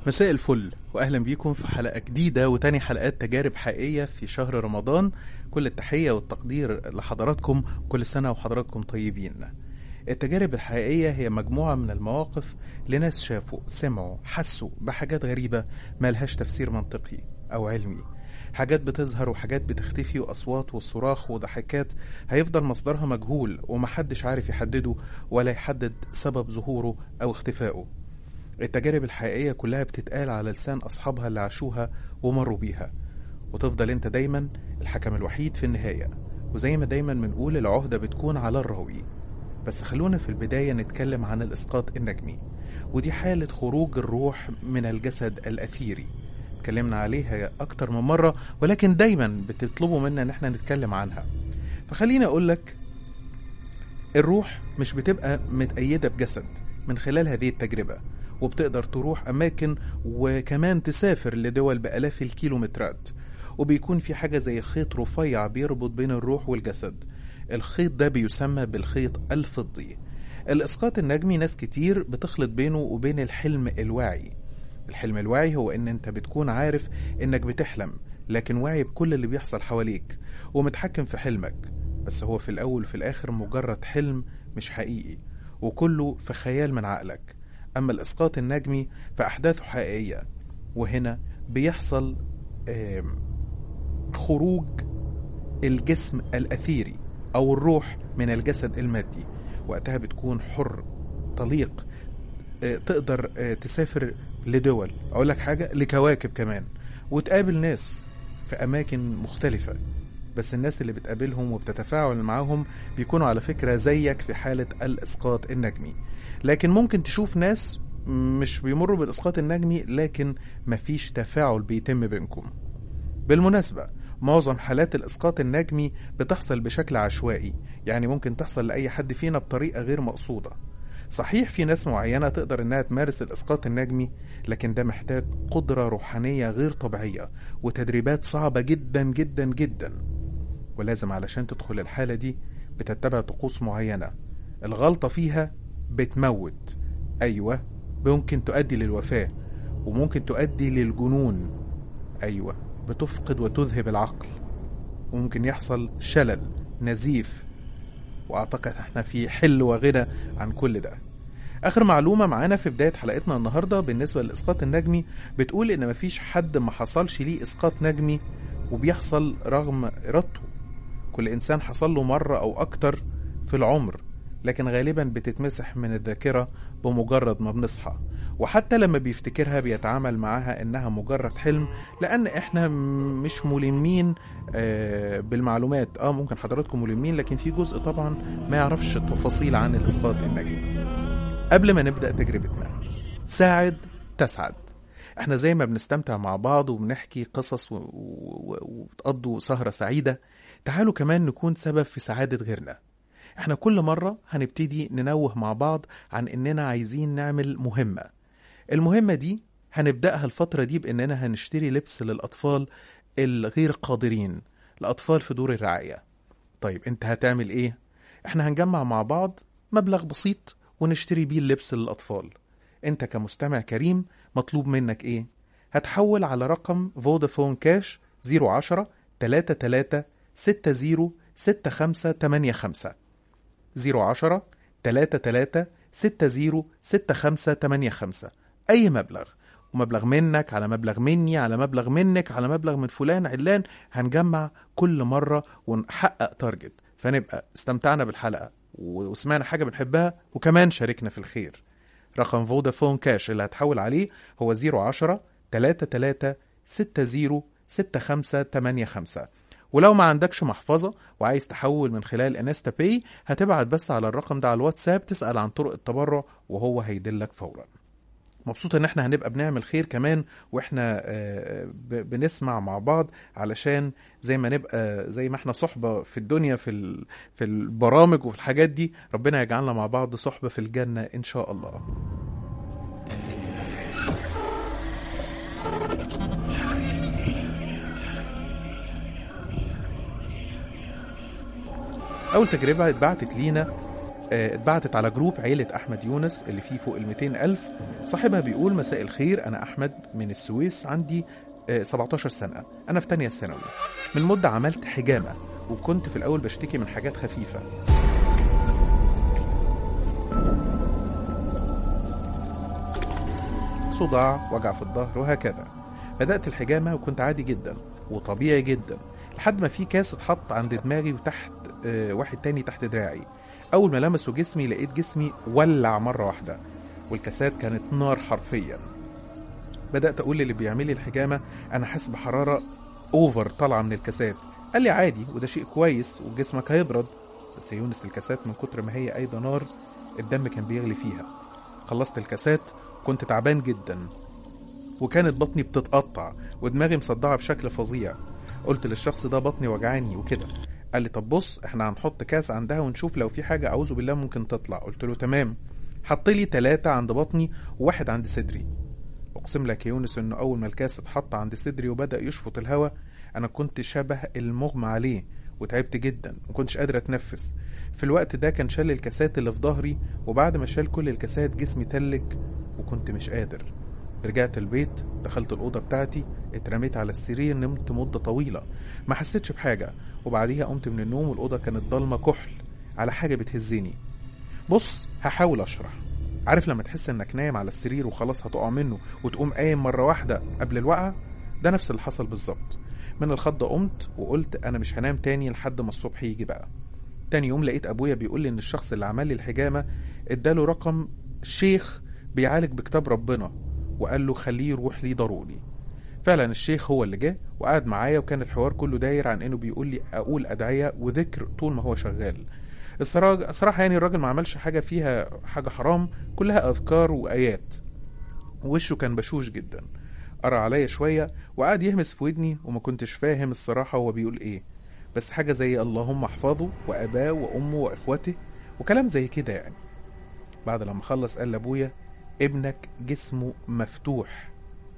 مساء الفل واهلا بيكم في حلقه جديده وتاني حلقات تجارب حقيقيه في شهر رمضان كل التحيه والتقدير لحضراتكم كل سنه وحضراتكم طيبين التجارب الحقيقيه هي مجموعه من المواقف لناس شافوا سمعوا حسوا بحاجات غريبه ملهاش تفسير منطقي او علمي حاجات بتظهر وحاجات بتختفي واصوات والصراخ وضحكات هيفضل مصدرها مجهول ومحدش عارف يحدده ولا يحدد سبب ظهوره او اختفائه التجارب الحقيقية كلها بتتقال على لسان أصحابها اللي عاشوها ومروا بيها وتفضل أنت دايما الحكم الوحيد في النهاية وزي ما دايما بنقول العهدة بتكون على الراوي بس خلونا في البداية نتكلم عن الإسقاط النجمي ودي حالة خروج الروح من الجسد الأثيري اتكلمنا عليها أكتر من مرة ولكن دايما بتطلبوا منا إن احنا نتكلم عنها فخليني أقول لك الروح مش بتبقى متأيدة بجسد من خلال هذه التجربة وبتقدر تروح أماكن وكمان تسافر لدول بآلاف الكيلومترات وبيكون في حاجة زي خيط رفيع بيربط بين الروح والجسد الخيط ده بيسمى بالخيط الفضي الإسقاط النجمي ناس كتير بتخلط بينه وبين الحلم الواعي الحلم الواعي هو ان انت بتكون عارف انك بتحلم لكن واعي بكل اللي بيحصل حواليك ومتحكم في حلمك بس هو في الاول وفي الاخر مجرد حلم مش حقيقي وكله في خيال من عقلك أما الإسقاط النجمي فأحداثه حقيقية وهنا بيحصل خروج الجسم الأثيري أو الروح من الجسد المادي وقتها بتكون حر طليق تقدر تسافر لدول أقول لك حاجة لكواكب كمان وتقابل ناس في أماكن مختلفة بس الناس اللي بتقابلهم وبتتفاعل معاهم بيكونوا على فكرة زيك في حالة الإسقاط النجمي لكن ممكن تشوف ناس مش بيمروا بالإسقاط النجمي لكن مفيش تفاعل بيتم بينكم بالمناسبة معظم حالات الإسقاط النجمي بتحصل بشكل عشوائي يعني ممكن تحصل لأي حد فينا بطريقة غير مقصودة صحيح في ناس معينة تقدر إنها تمارس الإسقاط النجمي لكن ده محتاج قدرة روحانية غير طبيعية وتدريبات صعبة جدا جدا جدا ولازم علشان تدخل الحالة دي بتتبع طقوس معينة الغلطة فيها بتموت أيوة ممكن تؤدي للوفاة وممكن تؤدي للجنون أيوة بتفقد وتذهب العقل وممكن يحصل شلل نزيف وأعتقد احنا في حل وغنى عن كل ده آخر معلومة معانا في بداية حلقتنا النهاردة بالنسبة للإسقاط النجمي بتقول إن مفيش حد ما حصلش ليه إسقاط نجمي وبيحصل رغم إرادته كل إنسان حصل له مرة أو أكتر في العمر لكن غالبا بتتمسح من الذاكرة بمجرد ما بنصحى وحتى لما بيفتكرها بيتعامل معاها انها مجرد حلم لان احنا مش ملمين بالمعلومات اه ممكن حضراتكم ملمين لكن في جزء طبعا ما يعرفش التفاصيل عن الاسقاط النجمي قبل ما نبدا تجربتنا ساعد تسعد احنا زي ما بنستمتع مع بعض وبنحكي قصص وبتقضوا سهرة سعيدة تعالوا كمان نكون سبب في سعادة غيرنا احنا كل مرة هنبتدي ننوه مع بعض عن اننا عايزين نعمل مهمة المهمة دي هنبدأها الفترة دي باننا هنشتري لبس للأطفال الغير قادرين الأطفال في دور الرعاية طيب انت هتعمل ايه؟ احنا هنجمع مع بعض مبلغ بسيط ونشتري بيه اللبس للأطفال انت كمستمع كريم مطلوب منك ايه؟ هتحول على رقم فودافون كاش 010 33 60 6585 010 33 60 6585 أي مبلغ ومبلغ منك على مبلغ مني على مبلغ منك على مبلغ من فلان علان هنجمع كل مرة ونحقق تارجت فنبقى استمتعنا بالحلقة وسمعنا حاجة بنحبها وكمان شاركنا في الخير رقم فودافون كاش اللي هتحول عليه هو 010 33 60 6585 ولو ما عندكش محفظة وعايز تحول من خلال انستا باي هتبعت بس على الرقم ده على الواتساب تسأل عن طرق التبرع وهو هيدلك فورا مبسوط ان احنا هنبقى بنعمل خير كمان واحنا بنسمع مع بعض علشان زي ما نبقى زي ما احنا صحبة في الدنيا في في البرامج وفي الحاجات دي ربنا يجعلنا مع بعض صحبة في الجنة ان شاء الله أول تجربة اتبعتت لينا آه، اتبعتت على جروب عيلة أحمد يونس اللي فيه فوق ال 200 ألف صاحبها بيقول مساء الخير أنا أحمد من السويس عندي آه، 17 سنة أنا في تانية ثانوي من مدة عملت حجامة وكنت في الأول بشتكي من حاجات خفيفة صداع وجع في الظهر وهكذا بدأت الحجامة وكنت عادي جدا وطبيعي جدا لحد ما في كاس اتحط عند دماغي وتحت آه، واحد تاني تحت دراعي أول ما لمسوا جسمي لقيت جسمي ولع مرة واحدة والكاسات كانت نار حرفيا بدأت أقول للي بيعمل لي الحجامة أنا حاسس بحرارة أوفر طالعة من الكاسات قال لي عادي وده شيء كويس وجسمك هيبرد بس يا يونس الكاسات من كتر ما هي أيضا نار الدم كان بيغلي فيها خلصت الكاسات كنت تعبان جدا وكانت بطني بتتقطع ودماغي مصدعة بشكل فظيع قلت للشخص ده بطني وجعاني وكده قال لي طب بص احنا هنحط كاس عندها ونشوف لو في حاجة أعوذ بالله ممكن تطلع قلت له تمام حط لي ثلاثة عند بطني وواحد عند صدري أقسم لك يا يونس إنه أول ما الكاس اتحط عند صدري وبدأ يشفط الهواء أنا كنت شبه المغمى عليه وتعبت جدا ومكنتش قادر أتنفس في الوقت ده كان شال الكاسات اللي في ظهري وبعد ما شال كل الكاسات جسمي تلج وكنت مش قادر رجعت البيت دخلت الأوضة بتاعتي اترميت على السرير نمت مدة طويلة ما حسيتش بحاجة وبعديها قمت من النوم والأوضة كانت ضلمة كحل على حاجة بتهزني بص هحاول أشرح عارف لما تحس انك نايم على السرير وخلاص هتقع منه وتقوم قايم مرة واحدة قبل الوقعة ده نفس اللي حصل بالظبط من الخضة قمت وقلت انا مش هنام تاني لحد ما الصبح يجي بقى تاني يوم لقيت ابويا بيقول لي ان الشخص اللي عمل لي الحجامة اداله رقم شيخ بيعالج بكتاب ربنا وقال له خليه يروح لي ضروري فعلا الشيخ هو اللي جه وقعد معايا وكان الحوار كله داير عن انه بيقول لي اقول ادعية وذكر طول ما هو شغال الصراحة الصراحة يعني الراجل ما عملش حاجة فيها حاجة حرام كلها أذكار وآيات وشه كان بشوش جدا قرا عليا شوية وقعد يهمس في ودني وما كنتش فاهم الصراحة هو بيقول إيه بس حاجة زي اللهم احفظه وأباه وأمه وإخوته وكلام زي كده يعني بعد لما خلص قال لأبويا ابنك جسمه مفتوح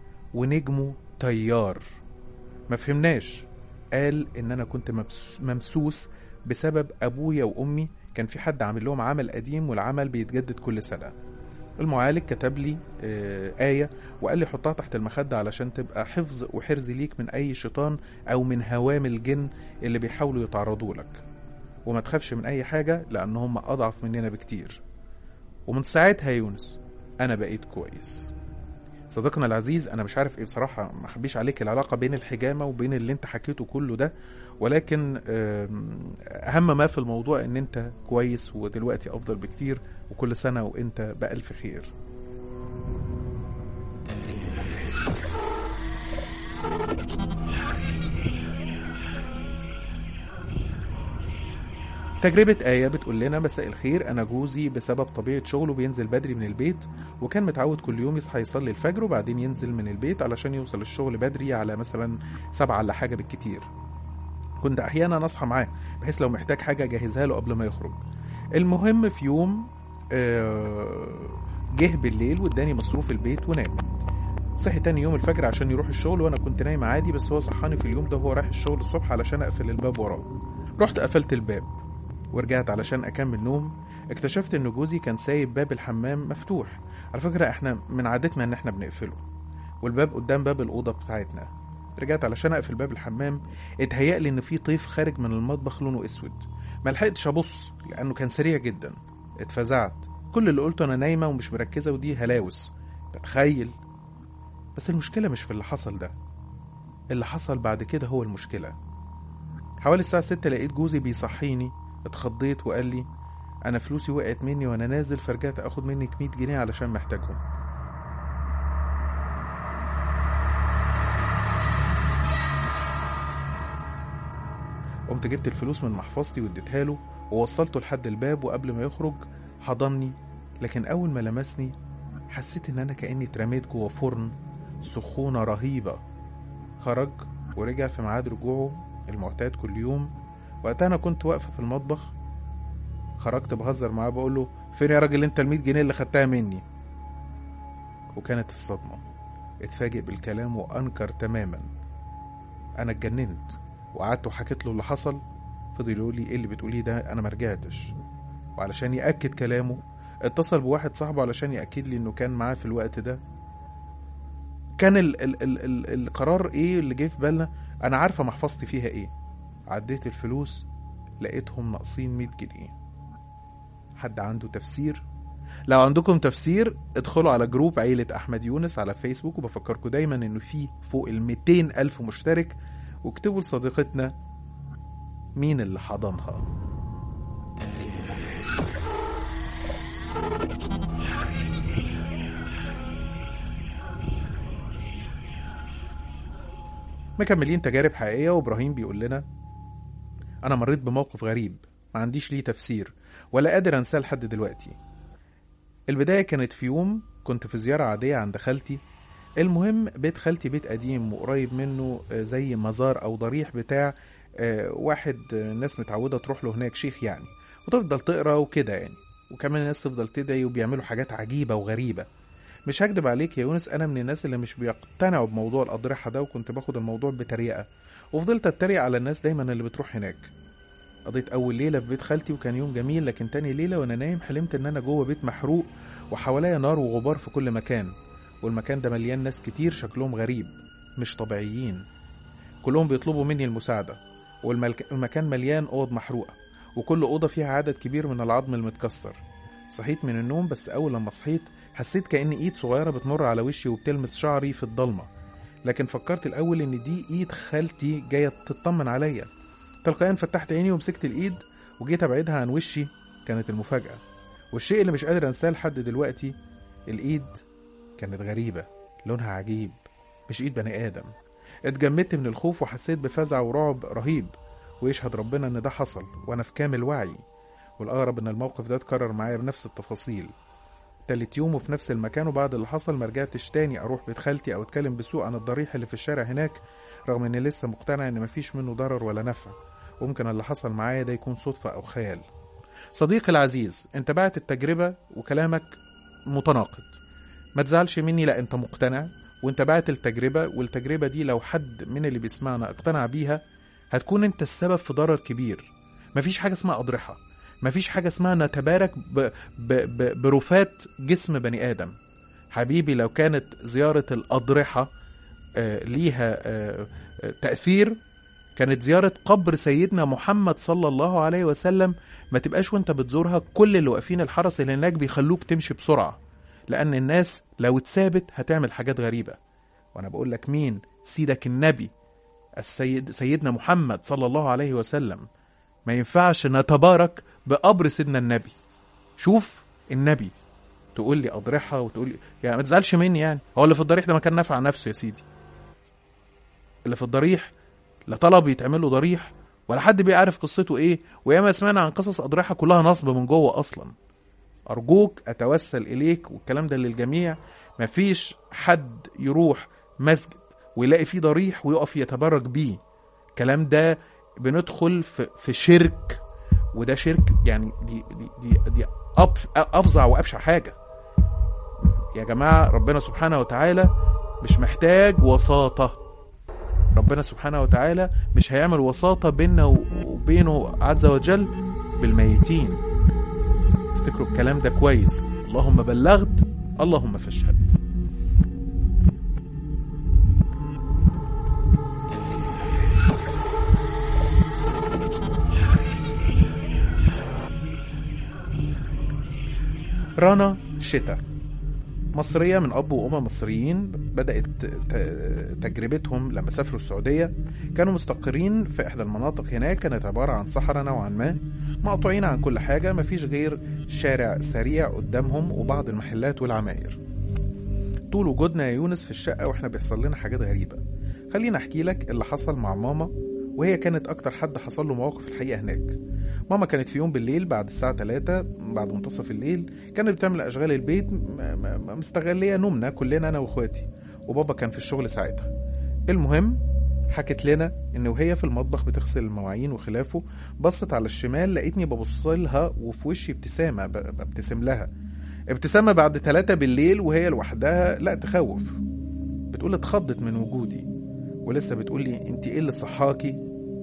ونجمه طيار ما فهمناش قال ان انا كنت مبس- ممسوس بسبب ابويا وامي كان في حد عامل لهم عمل قديم والعمل بيتجدد كل سنه المعالج كتب لي آه، آية وقال لي حطها تحت المخدة علشان تبقى حفظ وحرز ليك من أي شيطان أو من هوام الجن اللي بيحاولوا يتعرضوا لك وما تخافش من أي حاجة لأن هم أضعف مننا بكتير ومن ساعتها يا يونس أنا بقيت كويس صديقنا العزيز انا مش عارف ايه بصراحه ما اخبيش عليك العلاقه بين الحجامه وبين اللي انت حكيته كله ده ولكن آم، اهم ما في الموضوع ان انت كويس ودلوقتي افضل بكتير وكل سنه وانت بالف خير تجربة آية بتقول لنا مساء الخير أنا جوزي بسبب طبيعة شغله بينزل بدري من البيت وكان متعود كل يوم يصحى يصلي الفجر وبعدين ينزل من البيت علشان يوصل الشغل بدري على مثلا سبعة ولا حاجة بالكتير كنت أحيانا أصحى معاه بحيث لو محتاج حاجة أجهزها له قبل ما يخرج المهم في يوم آه، جه بالليل واداني مصروف البيت ونام صحي تاني يوم الفجر عشان يروح الشغل وانا كنت نايم عادي بس هو صحاني في اليوم ده وهو رايح الشغل الصبح علشان اقفل الباب وراه رحت قفلت الباب ورجعت علشان اكمل نوم اكتشفت ان جوزي كان سايب باب الحمام مفتوح على فكرة احنا من عادتنا ان احنا بنقفله والباب قدام باب الأوضة بتاعتنا رجعت علشان اقفل باب الحمام اتهيأ لي ان في طيف خارج من المطبخ لونه اسود ما لحقتش ابص لانه كان سريع جدا اتفزعت كل اللي قلته انا نايمه ومش مركزه ودي هلاوس بتخيل بس المشكله مش في اللي حصل ده اللي حصل بعد كده هو المشكله حوالي الساعه 6 لقيت جوزي بيصحيني اتخضيت وقال لي انا فلوسي وقعت مني وانا نازل فرجعت اخد منك 100 جنيه علشان محتاجهم قمت جبت الفلوس من محفظتي واديتها له ووصلته لحد الباب وقبل ما يخرج حضني لكن اول ما لمسني حسيت ان انا كاني اترميت جوه فرن سخونه رهيبه خرج ورجع في ميعاد رجوعه المعتاد كل يوم وقتها انا كنت واقفه في المطبخ خرجت بهزر معاه بقول له فين يا راجل انت ال جنيه اللي خدتها مني وكانت الصدمه اتفاجئ بالكلام وانكر تماما انا اتجننت وقعدت وحكيت له اللي حصل فضل يقول لي ايه اللي بتقوليه ده انا ما رجعتش وعلشان يأكد كلامه اتصل بواحد صاحبه علشان يأكد لي انه كان معاه في الوقت ده كان ال ال ال ال القرار ايه اللي جه في بالنا انا عارفه محفظتي فيها ايه عديت الفلوس لقيتهم ناقصين 100 جنيه حد عنده تفسير لو عندكم تفسير ادخلوا على جروب عيلة أحمد يونس على فيسبوك وبفكركم دايما إنه في فوق ال 200 ألف مشترك واكتبوا لصديقتنا مين اللي حضنها مكملين تجارب حقيقية وإبراهيم بيقول لنا أنا مريت بموقف غريب ما عنديش ليه تفسير ولا قادر أنساه لحد دلوقتي البداية كانت في يوم كنت في زيارة عادية عند خالتي المهم بيت خالتي بيت قديم وقريب منه آه، زي مزار أو ضريح بتاع آه، واحد آه، الناس متعودة تروح له هناك شيخ يعني وتفضل تقرا وكده يعني وكمان الناس تفضل تدعي وبيعملوا حاجات عجيبة وغريبة مش هكدب عليك يا يونس أنا من الناس اللي مش بيقتنعوا بموضوع الأضرحة ده وكنت باخد الموضوع بتريقة وفضلت أتريق على الناس دايما اللي بتروح هناك قضيت أول ليلة في بيت خالتي وكان يوم جميل لكن تاني ليلة وأنا نايم حلمت إن أنا جوه بيت محروق وحواليا نار وغبار في كل مكان والمكان ده مليان ناس كتير شكلهم غريب مش طبيعيين كلهم بيطلبوا مني المساعدة والمكان مليان أوض محروقة وكل أوضة فيها عدد كبير من العظم المتكسر صحيت من النوم بس أول لما صحيت حسيت كأن إيد صغيرة بتمر على وشي وبتلمس شعري في الضلمة لكن فكرت الأول إن دي إيد خالتي جاية تطمن عليا تلقائيا فتحت عيني ومسكت الإيد وجيت أبعدها عن وشي كانت المفاجأة والشيء اللي مش قادر أنساه لحد دلوقتي الإيد كانت غريبة لونها عجيب مش إيد بني آدم اتجمدت من الخوف وحسيت بفزع ورعب رهيب ويشهد ربنا إن ده حصل وأنا في كامل وعي والأغرب إن الموقف ده اتكرر معايا بنفس التفاصيل تالت يوم وفي نفس المكان وبعد اللي حصل مرجعتش تاني أروح بيت خالتي أو أتكلم بسوء عن الضريح اللي في الشارع هناك رغم إني لسه مقتنع إن مفيش منه ضرر ولا نفع وممكن اللي حصل معايا ده يكون صدفة أو خيال صديقي العزيز انت بعت التجربة وكلامك متناقض ما تزعلش مني لا انت مقتنع وانت بعت التجربة والتجربة دي لو حد من اللي بيسمعنا اقتنع بيها هتكون انت السبب في ضرر كبير مفيش حاجة اسمها أضرحة مفيش حاجة اسمها نتبارك ب... ب... ب... برفات جسم بني آدم حبيبي لو كانت زيارة الأضرحة آه، ليها آه، آه، تأثير كانت زيارة قبر سيدنا محمد صلى الله عليه وسلم ما تبقاش وانت بتزورها كل اللي واقفين الحرس اللي هناك بيخلوك تمشي بسرعة لأن الناس لو اتثابت هتعمل حاجات غريبة وأنا بقول لك مين سيدك النبي السيد سيدنا محمد صلى الله عليه وسلم ما ينفعش نتبارك بقبر سيدنا النبي شوف النبي تقول لي أضرحها وتقول لي يعني ما تزعلش مني يعني هو اللي في الضريح ده ما كان نافع عن نفسه يا سيدي اللي في الضريح لا طلب يتعمل له ضريح ولا حد بيعرف قصته ايه وياما سمعنا عن قصص أضرحة كلها نصب من جوه أصلا أرجوك أتوسل إليك والكلام ده للجميع مفيش حد يروح مسجد ويلاقي فيه ضريح ويقف يتبرك بيه الكلام ده بندخل في, في شرك وده شرك يعني دي دي دي, دي أب أفظع وأبشع حاجة يا جماعة ربنا سبحانه وتعالى مش محتاج وساطة ربنا سبحانه وتعالى مش هيعمل وساطة بيننا وبينه عز وجل بالميتين افتكروا الكلام ده كويس اللهم بلغت اللهم فاشهد رنا شتا مصرية من أب وأم مصريين بدأت ت- تجربتهم لما سافروا السعودية كانوا مستقرين في إحدى المناطق هناك كانت عبارة عن صحراء نوعا ما مقطوعين عن كل حاجة مفيش غير شارع سريع قدامهم وبعض المحلات والعماير طول وجودنا يا يونس في الشقة واحنا بيحصل لنا حاجات غريبة خلينا احكي لك اللي حصل مع ماما وهي كانت اكتر حد حصل له مواقف الحقيقة هناك ماما كانت في يوم بالليل بعد الساعة 3 بعد منتصف الليل كانت بتعمل أشغال البيت م- م- مستغلية نومنا كلنا أنا وإخواتي وبابا كان في الشغل ساعتها المهم حكت لنا إن وهي في المطبخ بتغسل المواعين وخلافه بصت على الشمال لقيتني ببص لها وفي وشي ابتسامة ب- ببتسم لها ابتسامة بعد 3 بالليل وهي لوحدها لا تخوف بتقول اتخضت من وجودي ولسه بتقول لي انت ايه اللي صحاكي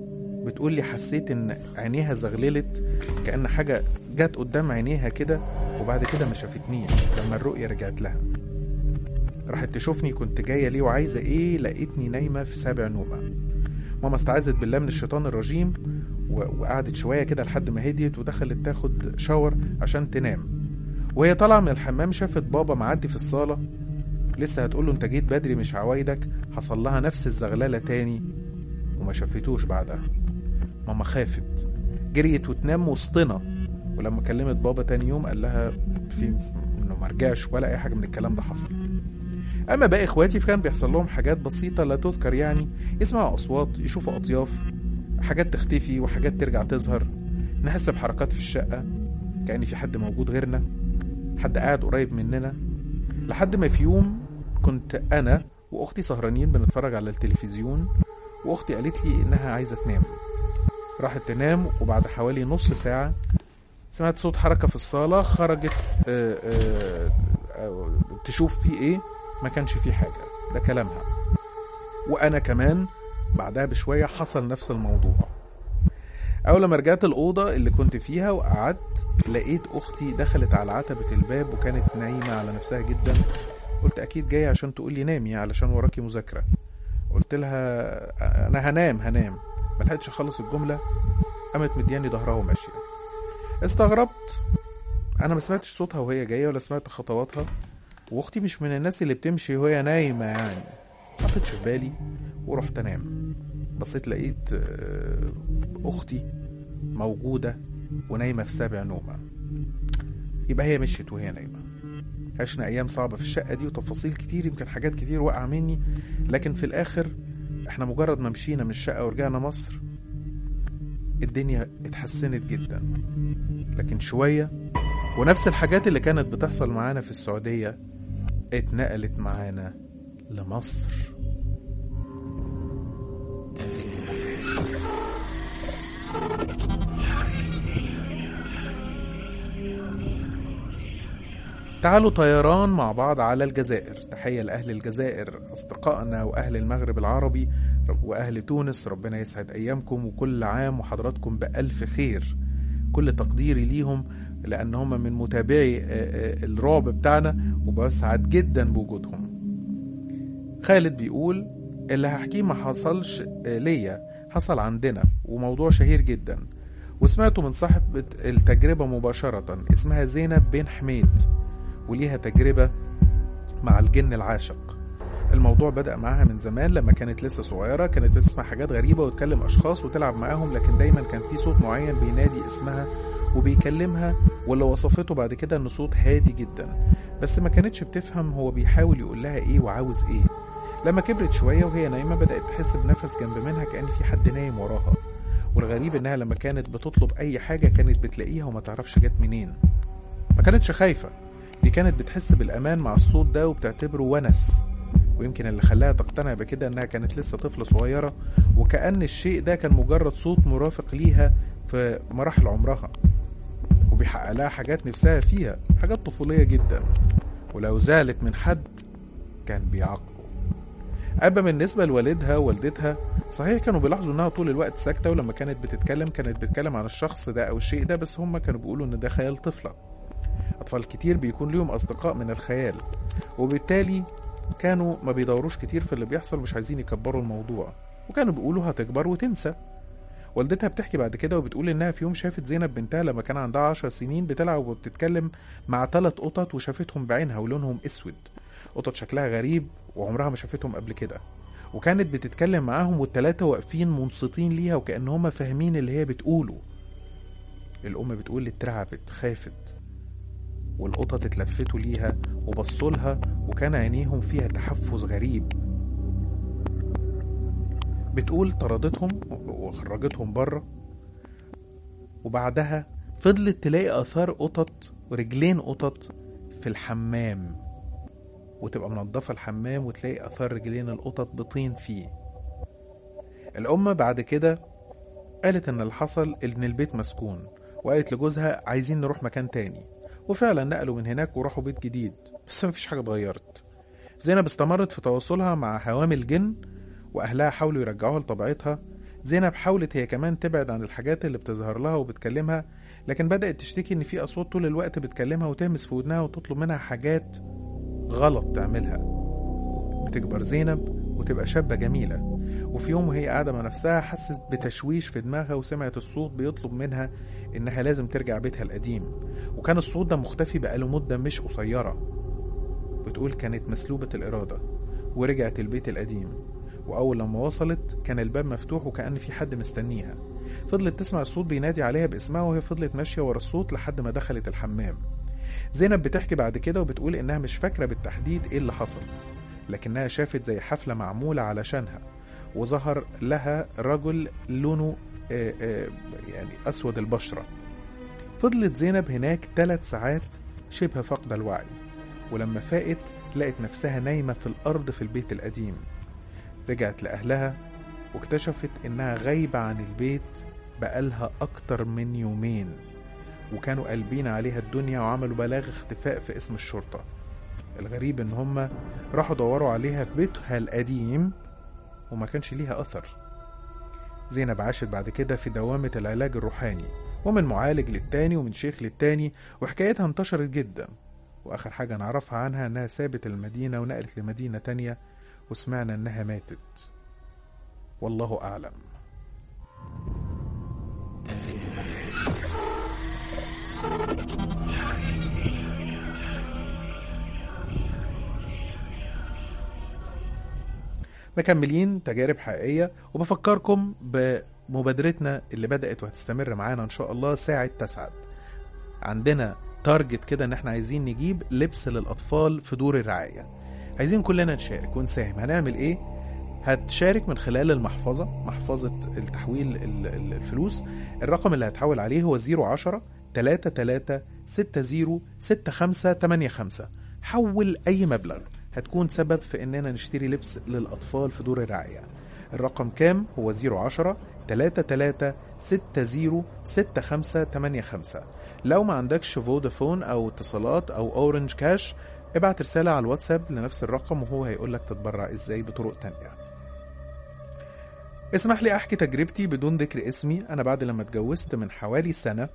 بتقول لي حسيت ان عينيها زغللت كأن حاجة جت قدام عينيها كده وبعد كده ما شافتنيش لما الرؤية رجعت لها راحت تشوفني كنت جاية ليه وعايزة ايه لقيتني نايمة في سابع نومة ماما استعاذت بالله من الشيطان الرجيم و- وقعدت شوية كده لحد ما هديت ودخلت تاخد شاور عشان تنام وهي طالعة من الحمام شافت بابا معدي في الصالة لسه هتقوله انت جيت بدري مش عوايدك حصل لها نفس الزغللة تاني وما شافتوش بعدها ماما خافت جريت وتنام وسطنا ولما كلمت بابا تاني يوم قال لها في انه ما رجعش ولا اي حاجه من الكلام ده حصل اما باقي اخواتي فكان بيحصل لهم حاجات بسيطه لا تذكر يعني يسمعوا اصوات يشوفوا اطياف حاجات تختفي وحاجات ترجع تظهر نحس بحركات في الشقه كأن في حد موجود غيرنا حد قاعد قريب مننا لحد ما في يوم كنت انا واختي سهرانين بنتفرج على التلفزيون واختي قالت لي انها عايزه تنام راحت تنام وبعد حوالي نص ساعه سمعت صوت حركه في الصاله خرجت آه، آه، آه، تشوف فيه ايه ما كانش فيه حاجه ده كلامها وانا كمان بعدها بشويه حصل نفس الموضوع اول لما رجعت الاوضه اللي كنت فيها وقعدت لقيت اختي دخلت على عتبه الباب وكانت نايمه على نفسها جدا قلت اكيد جايه عشان تقول لي نامي علشان وراكي مذاكره قلت لها انا هنام هنام ملحقتش اخلص الجمله قامت مدياني ظهرها وماشيه استغربت انا ما سمعتش صوتها وهي جايه ولا سمعت خطواتها واختي مش من الناس اللي بتمشي وهي نايمه يعني ما حطيتش في بالي ورحت انام بصيت لقيت آه، اختي موجوده ونايمه في سابع نومه يبقى هي مشيت وهي نايمه عشنا ايام صعبه في الشقه دي وتفاصيل كتير يمكن حاجات كتير وقع مني لكن في الاخر احنا مجرد ما مشينا من الشقه ورجعنا مصر الدنيا اتحسنت جدا لكن شويه ونفس الحاجات اللي كانت بتحصل معانا في السعوديه اتنقلت معانا لمصر تعالوا طيران مع بعض على الجزائر تحية لأهل الجزائر أصدقائنا وأهل المغرب العربي وأهل تونس ربنا يسعد أيامكم وكل عام وحضراتكم بألف خير كل تقديري ليهم لأن هم من متابعي آه، آه، الرعب بتاعنا وبسعد جدا بوجودهم خالد بيقول اللي هحكيه ما حصلش آه، ليا حصل عندنا وموضوع شهير جدا وسمعته من صاحبة التجربة مباشرة اسمها زينب بن حميد وليها تجربة مع الجن العاشق الموضوع بدأ معاها من زمان لما كانت لسه صغيرة كانت بتسمع حاجات غريبة وتكلم أشخاص وتلعب معاهم لكن دايما كان في صوت معين بينادي اسمها وبيكلمها واللي وصفته بعد كده إنه صوت هادي جدا بس ما كانتش بتفهم هو بيحاول يقول لها إيه وعاوز إيه لما كبرت شوية وهي نايمة بدأت تحس بنفس جنب منها كأن في حد نايم وراها والغريب إنها لما كانت بتطلب أي حاجة كانت بتلاقيها وما تعرفش جت منين ما كانتش خايفة دي كانت بتحس بالأمان مع الصوت ده وبتعتبره ونس ويمكن اللي خلاها تقتنع بكده إنها كانت لسه طفلة صغيرة وكأن الشيء ده كان مجرد صوت مرافق ليها في مراحل عمرها وبيحقق لها حاجات نفسها فيها حاجات طفولية جدا ولو زعلت من حد كان بيعاقبه أما بالنسبة لوالدها ووالدتها صحيح كانوا بيلاحظوا إنها طول الوقت ساكتة ولما كانت بتتكلم كانت بتتكلم عن الشخص ده أو الشيء ده بس هم كانوا بيقولوا إن ده خيال طفلة أطفال كتير بيكون ليهم أصدقاء من الخيال وبالتالي كانوا ما بيدوروش كتير في اللي بيحصل مش عايزين يكبروا الموضوع وكانوا بيقولوا هتكبر وتنسى والدتها بتحكي بعد كده وبتقول انها في يوم شافت زينب بنتها لما كان عندها عشر سنين بتلعب وبتتكلم مع ثلاث قطط وشافتهم بعينها ولونهم اسود قطط شكلها غريب وعمرها ما شافتهم قبل كده وكانت بتتكلم معاهم والتلاتة واقفين منصتين ليها وكأن هما فاهمين اللي هي بتقوله الأم بتقول اترعبت خافت والقطط اتلفتوا ليها وبصوا لها وكان عينيهم فيها تحفز غريب بتقول طردتهم وخرجتهم بره وبعدها فضلت تلاقي آثار قطط ورجلين قطط في الحمام وتبقى منضفة الحمام وتلاقي آثار رجلين القطط بطين فيه الأم بعد كده قالت إن اللي حصل إن البيت مسكون وقالت لجوزها عايزين نروح مكان تاني وفعلا نقلوا من هناك وراحوا بيت جديد بس مفيش حاجة اتغيرت زينب استمرت في تواصلها مع هوام الجن وأهلها حاولوا يرجعوها لطبيعتها زينب حاولت هي كمان تبعد عن الحاجات اللي بتظهر لها وبتكلمها لكن بدأت تشتكي إن في أصوات طول الوقت بتكلمها وتهمس في ودنها وتطلب منها حاجات غلط تعملها بتكبر زينب وتبقى شابة جميلة وفي يوم وهي قاعدة مع نفسها حست بتشويش في دماغها وسمعت الصوت بيطلب منها إنها لازم ترجع بيتها القديم وكان الصوت ده مختفي بقاله مدة مش قصيرة بتقول كانت مسلوبة الإرادة ورجعت البيت القديم وأول لما وصلت كان الباب مفتوح وكأن في حد مستنيها فضلت تسمع الصوت بينادي عليها باسمها وهي فضلت ماشية ورا الصوت لحد ما دخلت الحمام زينب بتحكي بعد كده وبتقول إنها مش فاكرة بالتحديد إيه اللي حصل لكنها شافت زي حفلة معمولة علشانها وظهر لها رجل لونه آه، آه، يعني أسود البشرة فضلت زينب هناك ثلاث ساعات شبه فاقدة الوعي ولما فاقت لقت نفسها نايمة في الأرض في البيت القديم رجعت لأهلها واكتشفت إنها غايبة عن البيت بقالها أكتر من يومين وكانوا قلبين عليها الدنيا وعملوا بلاغ اختفاء في اسم الشرطة الغريب إن هما راحوا دوروا عليها في بيتها القديم وما كانش ليها أثر زينب عاشت بعد كده في دوامة العلاج الروحاني ومن معالج للتاني ومن شيخ للتاني وحكايتها انتشرت جدا وآخر حاجة نعرفها عنها إنها سابت المدينة ونقلت لمدينة تانية وسمعنا إنها ماتت والله أعلم مكملين تجارب حقيقية وبفكركم بمبادرتنا اللي بدأت وهتستمر معانا إن شاء الله ساعة تسعد عندنا تارجت كده إن إحنا عايزين نجيب لبس للأطفال في دور الرعاية عايزين كلنا نشارك ونساهم هنعمل إيه؟ هتشارك من خلال المحفظة محفظة التحويل ال- ال- الفلوس الرقم اللي هتحول عليه هو 010 33 60 65 85 حول أي مبلغ هتكون سبب في إننا نشتري لبس للأطفال في دور الرعاية الرقم كام هو 010 33 60 65 85 لو ما عندكش فودافون أو اتصالات أو أورنج كاش ابعت رسالة على الواتساب لنفس الرقم وهو هيقول لك تتبرع ازاي بطرق تانية اسمح لي احكي تجربتي بدون ذكر اسمي انا بعد لما اتجوزت من حوالي سنة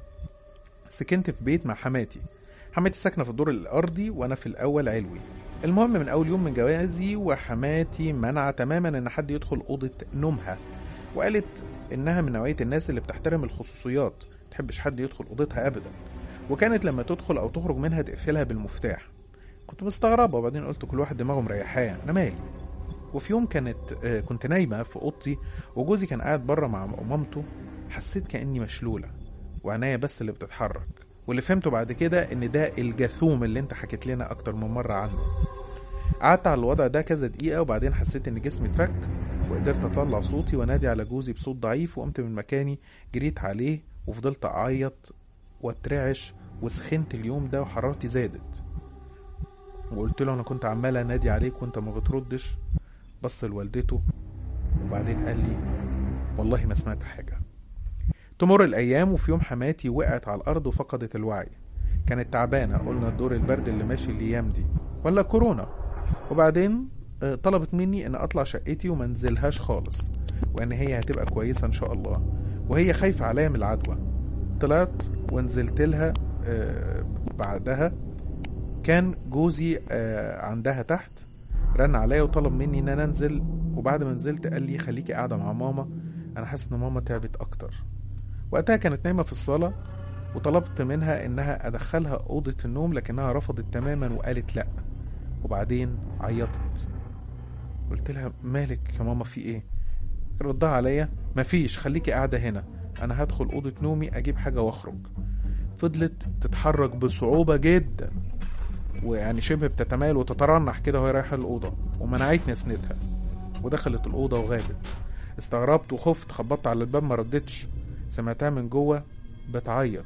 سكنت في بيت مع حماتي حماتي ساكنة في الدور الارضي وانا في الاول علوي المهم من اول يوم من جوازي وحماتي منع تماما ان حد يدخل اوضة نومها وقالت انها من نوعية الناس اللي بتحترم الخصوصيات متحبش حد يدخل اوضتها ابدا وكانت لما تدخل او تخرج منها تقفلها بالمفتاح كنت مستغربة وبعدين قلت كل واحد دماغه مريحاه انا مالي وفي يوم كانت آه، كنت نايمة في اوضتي وجوزي كان قاعد بره مع مامته حسيت كاني مشلولة وعناية بس اللي بتتحرك واللي فهمته بعد كده ان ده الجاثوم اللي انت حكيت لنا اكتر من مرة عنه قعدت على الوضع ده كذا دقيقة وبعدين حسيت ان جسمي اتفك وقدرت اطلع صوتي وانادي على جوزي بصوت ضعيف وقمت من مكاني جريت عليه وفضلت اعيط واترعش وسخنت اليوم ده وحرارتي زادت وقلت له انا كنت عمال انادي عليك وانت ما بتردش بص لوالدته وبعدين قال لي والله ما سمعت حاجه تمر الايام وفي يوم حماتي وقعت على الارض وفقدت الوعي كانت تعبانه قلنا الدور البرد اللي ماشي الايام دي ولا كورونا وبعدين آه، طلبت مني ان اطلع شقتي وما انزلهاش خالص وان هي هتبقى كويسه ان شاء الله وهي خايفه عليا من العدوى طلعت ونزلت لها آه، بعدها كان جوزي آه، عندها تحت رن عليا وطلب مني ان انا انزل وبعد ما نزلت قال لي خليكي قاعده مع ماما انا حاسس ان ماما تعبت اكتر وقتها كانت نايمه في الصاله وطلبت منها انها ادخلها اوضه النوم لكنها رفضت تماما وقالت لا وبعدين عيطت قلت لها مالك يا ماما في ايه ردها عليا مفيش خليكي قاعده هنا انا هدخل اوضه نومي اجيب حاجه واخرج فضلت تتحرك بصعوبه جدا ويعني شبه بتتمايل وتترنح كده وهي رايحه الاوضه ومنعتني اسندها ودخلت الاوضه وغابت استغربت وخفت خبطت على الباب ما ردتش سمعتها من جوه بتعيط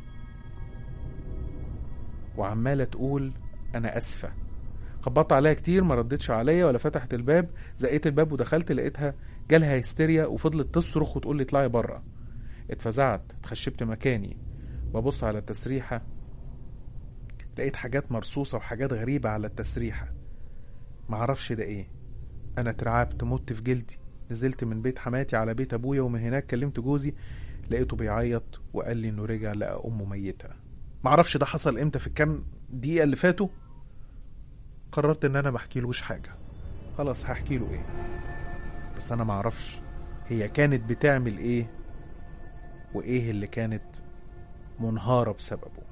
وعماله تقول انا اسفه خبطت عليها كتير ما ردتش عليا ولا فتحت الباب زقيت الباب ودخلت لقيتها جالها هستيريا وفضلت تصرخ وتقول لي اطلعي بره اتفزعت اتخشبت مكاني ببص على التسريحه لقيت حاجات مرصوصة وحاجات غريبة على التسريحة معرفش ده ايه انا اترعبت مت في جلدي نزلت من بيت حماتي على بيت ابويا ومن هناك كلمت جوزي لقيته بيعيط وقال لي انه رجع لقى امه ميته معرفش ده حصل امتى في الكام دقيقه اللي فاتوا قررت ان انا ما احكيلوش حاجه خلاص هحكي له ايه بس انا معرفش هي كانت بتعمل ايه وايه اللي كانت منهاره بسببه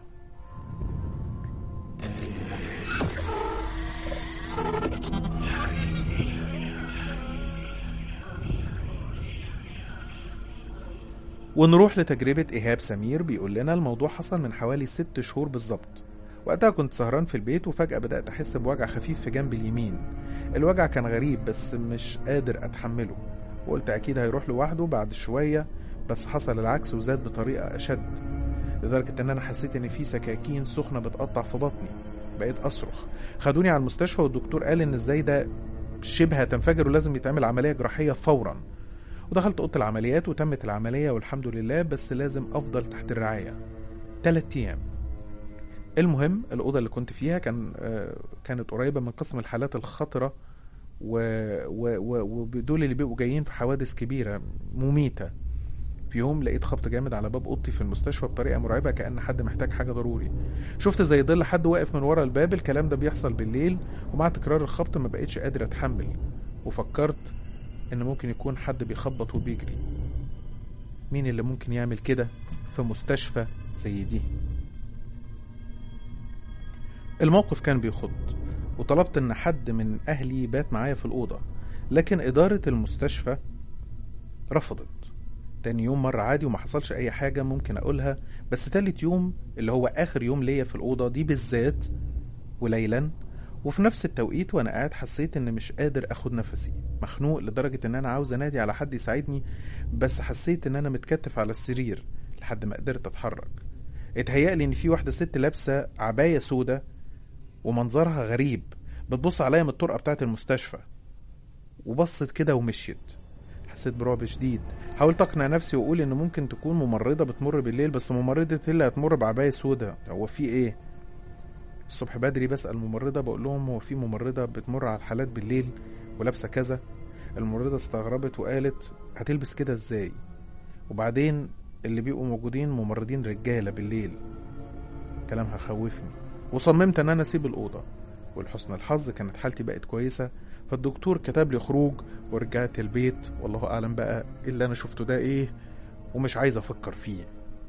ونروح لتجربة إيهاب سمير بيقول لنا الموضوع حصل من حوالي ست شهور بالظبط وقتها كنت سهران في البيت وفجأة بدأت أحس بوجع خفيف في جنب اليمين الوجع كان غريب بس مش قادر أتحمله وقلت أكيد هيروح لوحده بعد شوية بس حصل العكس وزاد بطريقة أشد لدرجة إن أنا حسيت إن في سكاكين سخنة بتقطع في بطني بقيت أصرخ خدوني على المستشفى والدكتور قال إن إزاي ده شبه هتنفجر ولازم يتعمل عملية جراحية فورا ودخلت اوضه العمليات وتمت العمليه والحمد لله بس لازم افضل تحت الرعايه تلات ايام المهم الاوضه اللي كنت فيها كان آه، كانت قريبه من قسم الحالات الخطره و... و... و... ودول اللي بيبقوا جايين في حوادث كبيره مميته في يوم لقيت خبط جامد على باب اوضتي في المستشفى بطريقه مرعبه كان حد محتاج حاجه ضروري شفت زي ظل حد واقف من ورا الباب الكلام ده بيحصل بالليل ومع تكرار الخبط ما بقتش قادر اتحمل وفكرت ان ممكن يكون حد بيخبط وبيجري مين اللي ممكن يعمل كده في مستشفى زي دي الموقف كان بيخض وطلبت ان حد من اهلي بات معايا في الاوضه لكن اداره المستشفى رفضت تاني يوم مرة عادي وما حصلش أي حاجة ممكن أقولها بس تالت يوم اللي هو آخر يوم ليا في الأوضة دي بالذات وليلا وفي نفس التوقيت وانا قاعد حسيت ان مش قادر اخد نفسي مخنوق لدرجة ان انا عاوز انادي على حد يساعدني بس حسيت ان انا متكتف على السرير لحد ما قدرت اتحرك اتهيألي ان في واحدة ست لابسة عباية سودة ومنظرها غريب بتبص عليا من الطرقة بتاعة المستشفى وبصت كده ومشيت حسيت برعب شديد حاولت اقنع نفسي واقول ان ممكن تكون ممرضة بتمر بالليل بس ممرضة إيه اللي هتمر بعباية سودة هو في ايه الصبح بدري بسأل ممرضة بقول لهم هو في ممرضة بتمر على الحالات بالليل ولابسة كذا الممرضة استغربت وقالت هتلبس كده ازاي وبعدين اللي بيبقوا موجودين ممرضين رجالة بالليل كلامها خوفني وصممت ان انا اسيب الأوضة ولحسن الحظ كانت حالتي بقت كويسة فالدكتور كتب لي خروج ورجعت البيت والله اعلم بقى إيه اللي انا شفته ده ايه ومش عايز افكر فيه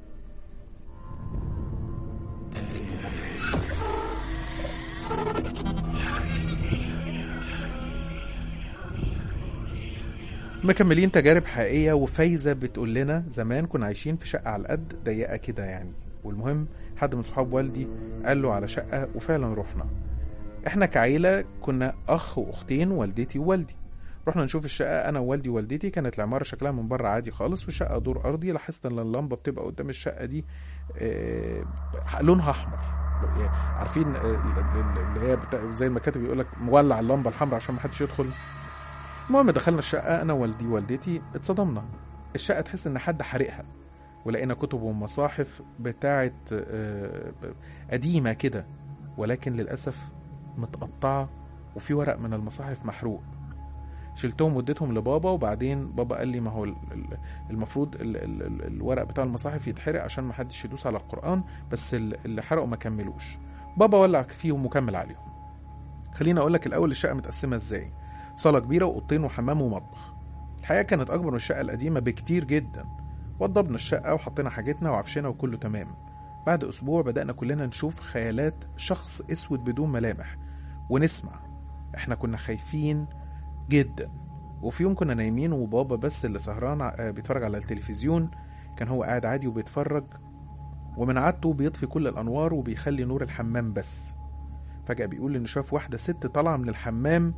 مكملين تجارب حقيقية وفايزة بتقول لنا زمان كنا عايشين في شقة على القد ضيقة كده يعني والمهم حد من صحاب والدي قال له على شقة وفعلا رحنا احنا كعيلة كنا أخ وأختين والدتي ووالدي رحنا نشوف الشقة أنا ووالدي ووالدتي كانت العمارة شكلها من بره عادي خالص والشقة دور أرضي لاحظت إن اللمبة بتبقى قدام الشقة دي آه، لونها أحمر يعني عارفين آه، اللي هي بتاع زي المكاتب يقول لك مولع اللمبة الحمراء عشان ما حدش يدخل المهم دخلنا الشقة أنا والدي ووالدتي اتصدمنا الشقة تحس إن حد حرقها ولقينا كتب ومصاحف بتاعت آه، قديمة كده ولكن للأسف متقطعة وفي ورق من المصاحف محروق شلتهم واديتهم لبابا وبعدين بابا قال لي ما هو ال- ال- المفروض ال ال ال الورق بتاع المصاحف يتحرق عشان ما حدش يدوس على القرآن بس ال- اللي حرقوا ما كملوش بابا ولع فيهم وكمل عليهم خليني اقول لك الاول الشقه متقسمه ازاي صاله كبيره واوضتين وحمام ومطبخ الحقيقه كانت اكبر من الشقه القديمه بكتير جدا وضبنا الشقه وحطينا حاجتنا وعفشنا وكله تمام بعد اسبوع بدانا كلنا نشوف خيالات شخص اسود بدون ملامح ونسمع احنا كنا خايفين جدا وفي يوم كنا نايمين وبابا بس اللي سهران آه، بيتفرج على التلفزيون كان هو قاعد عادي وبيتفرج ومن عادته بيطفي كل الانوار وبيخلي نور الحمام بس فجأة بيقول إن شاف واحدة ست طالعة من الحمام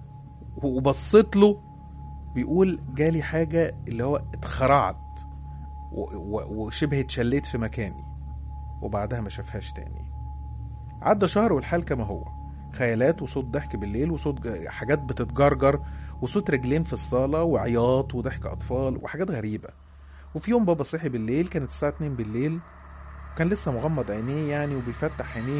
وبصيت له بيقول جالي حاجة اللي هو اتخرعت و- و- وشبه اتشليت في مكاني وبعدها ما شافهاش تاني عدى شهر والحال كما هو خيالات وصوت ضحك بالليل وصوت ج- حاجات بتتجرجر وصوت رجلين في الصالة وعياط وضحك أطفال وحاجات غريبة وفي يوم بابا صحي بالليل كانت الساعة 2 بالليل وكان لسه مغمض عينيه يعني وبيفتح عينيه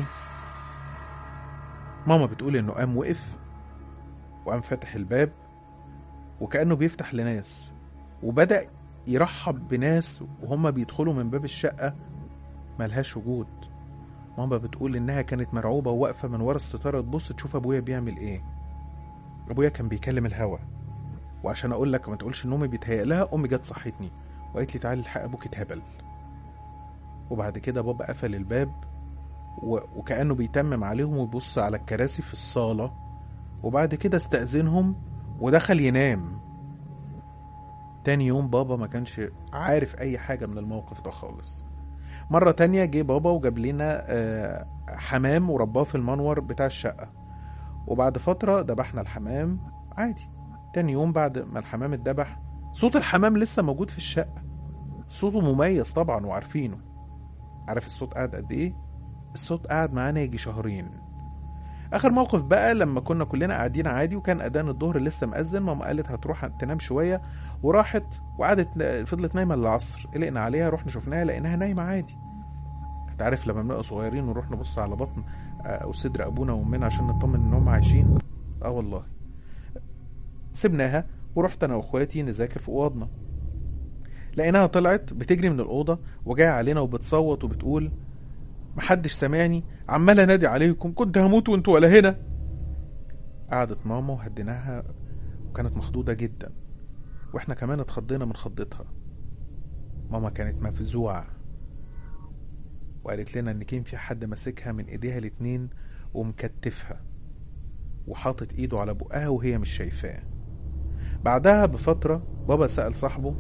ماما بتقول انه قام وقف وقام فاتح الباب وكأنه بيفتح لناس وبدأ يرحب بناس وهم بيدخلوا من باب الشقة ملهاش وجود ماما بتقول إنها كانت مرعوبة وواقفة من ورا الستارة تبص تشوف أبويا بيعمل إيه أبويا كان بيكلم الهوا وعشان أقول لك ما تقولش إن أمي بيتهيأ لها أمي جت صحتني وقالت لي تعالي الحق أبوك اتهبل وبعد كده بابا قفل الباب و... وكأنه بيتمم عليهم ويبص على الكراسي في الصالة وبعد كده استأذنهم ودخل ينام تاني يوم بابا ما كانش عارف أي حاجة من الموقف ده خالص مرة تانية جه بابا وجاب لنا آه، حمام ورباه في المنور بتاع الشقة وبعد فترة دبحنا الحمام عادي تاني يوم بعد ما الحمام اتدبح صوت الحمام لسه موجود في الشقة صوته مميز طبعا وعارفينه عارف الصوت قعد قد ايه الصوت قعد معانا يجي شهرين اخر موقف بقى لما كنا كلنا قاعدين عادي وكان اذان الظهر لسه مأذن ماما قالت هتروح تنام شويه وراحت وقعدت فضلت نايمه للعصر قلقنا عليها رحنا شفناها لقيناها نايمه عادي انت عارف لما بنبقى صغيرين ونروح نبص على بطن آه، او صدر ابونا وامنا عشان نطمن ان هم عايشين اه والله سبناها ورحت انا واخواتي نذاكر في اوضنا لقيناها طلعت بتجري من الاوضه وجايه علينا وبتصوت وبتقول محدش سامعني عمال انادي عليكم كنت هموت وانتوا ولا هنا قعدت ماما وهديناها وكانت مخضوضة جدا واحنا كمان اتخضينا من خضتها ماما كانت مفزوعة وقالت لنا ان كان في حد ماسكها من ايديها الاتنين ومكتفها وحاطط ايده على بقها وهي مش شايفاه بعدها بفترة بابا سأل صاحبه